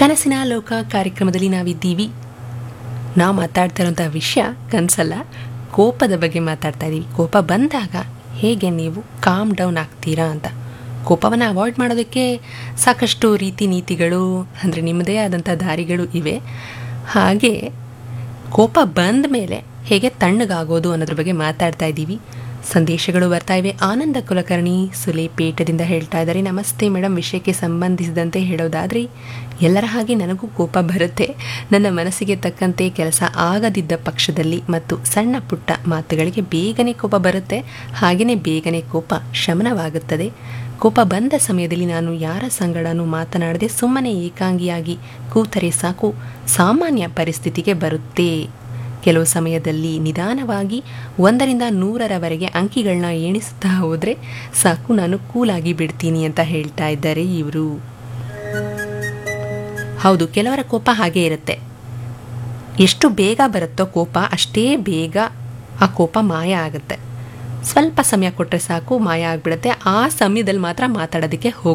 ಕನಸಿನ ಲೋಕ ಕಾರ್ಯಕ್ರಮದಲ್ಲಿ ನಾವಿದ್ದೀವಿ ನಾವು ಮಾತಾಡ್ತಾ ಇರೋಂಥ ವಿಷಯ ಕನಸಲ್ಲ ಕೋಪದ ಬಗ್ಗೆ ಮಾತಾಡ್ತಾ ಇದ್ದೀವಿ ಕೋಪ ಬಂದಾಗ ಹೇಗೆ ನೀವು ಕಾಮ್ ಡೌನ್ ಆಗ್ತೀರಾ ಅಂತ ಕೋಪವನ್ನು ಅವಾಯ್ಡ್ ಮಾಡೋದಕ್ಕೆ ಸಾಕಷ್ಟು ರೀತಿ ನೀತಿಗಳು ಅಂದರೆ ನಿಮ್ಮದೇ ಆದಂಥ ದಾರಿಗಳು ಇವೆ ಹಾಗೆ ಕೋಪ ಬಂದ ಮೇಲೆ ಹೇಗೆ ತಣ್ಣಗಾಗೋದು ಅನ್ನೋದ್ರ ಬಗ್ಗೆ ಮಾತಾಡ್ತಾ ಇದ್ದೀವಿ ಸಂದೇಶಗಳು ಬರ್ತಾ ಇವೆ ಆನಂದ ಕುಲಕರ್ಣಿ ಸುಲೇಪೇಟದಿಂದ ಹೇಳ್ತಾ ಇದ್ದಾರೆ ನಮಸ್ತೆ ಮೇಡಮ್ ವಿಷಯಕ್ಕೆ ಸಂಬಂಧಿಸಿದಂತೆ ಹೇಳೋದಾದರೆ ಎಲ್ಲರ ಹಾಗೆ ನನಗೂ ಕೋಪ ಬರುತ್ತೆ ನನ್ನ ಮನಸ್ಸಿಗೆ ತಕ್ಕಂತೆ ಕೆಲಸ ಆಗದಿದ್ದ ಪಕ್ಷದಲ್ಲಿ ಮತ್ತು ಸಣ್ಣ ಪುಟ್ಟ ಮಾತುಗಳಿಗೆ ಬೇಗನೆ ಕೋಪ ಬರುತ್ತೆ ಹಾಗೆಯೇ ಬೇಗನೆ ಕೋಪ ಶಮನವಾಗುತ್ತದೆ ಕೋಪ ಬಂದ ಸಮಯದಲ್ಲಿ ನಾನು ಯಾರ ಸಂಗಡನೂ ಮಾತನಾಡದೆ ಸುಮ್ಮನೆ ಏಕಾಂಗಿಯಾಗಿ ಕೂತರೆ ಸಾಕು ಸಾಮಾನ್ಯ ಪರಿಸ್ಥಿತಿಗೆ ಬರುತ್ತೆ ಕೆಲವು ಸಮಯದಲ್ಲಿ ನಿಧಾನವಾಗಿ ಒಂದರಿಂದ ನೂರರವರೆಗೆ ಅಂಕಿಗಳನ್ನ ಎಣಿಸುತ್ತಾ ಹೋದರೆ ಸಾಕು ನಾನು ಕೂಲಾಗಿ ಬಿಡ್ತೀನಿ ಅಂತ ಹೇಳ್ತಾ ಇದ್ದಾರೆ ಇವರು ಹೌದು ಕೆಲವರ ಕೋಪ ಹಾಗೇ ಇರುತ್ತೆ ಎಷ್ಟು ಬೇಗ ಬರುತ್ತೋ ಕೋಪ ಅಷ್ಟೇ ಬೇಗ ಆ ಕೋಪ ಮಾಯ ಆಗುತ್ತೆ ಸ್ವಲ್ಪ ಸಮಯ ಕೊಟ್ಟರೆ ಸಾಕು ಮಾಯ ಆಗಿಬಿಡುತ್ತೆ ಆ ಸಮಯದಲ್ಲಿ ಮಾತ್ರ ಮಾತಾಡೋದಕ್ಕೆ ಹೋಗಿ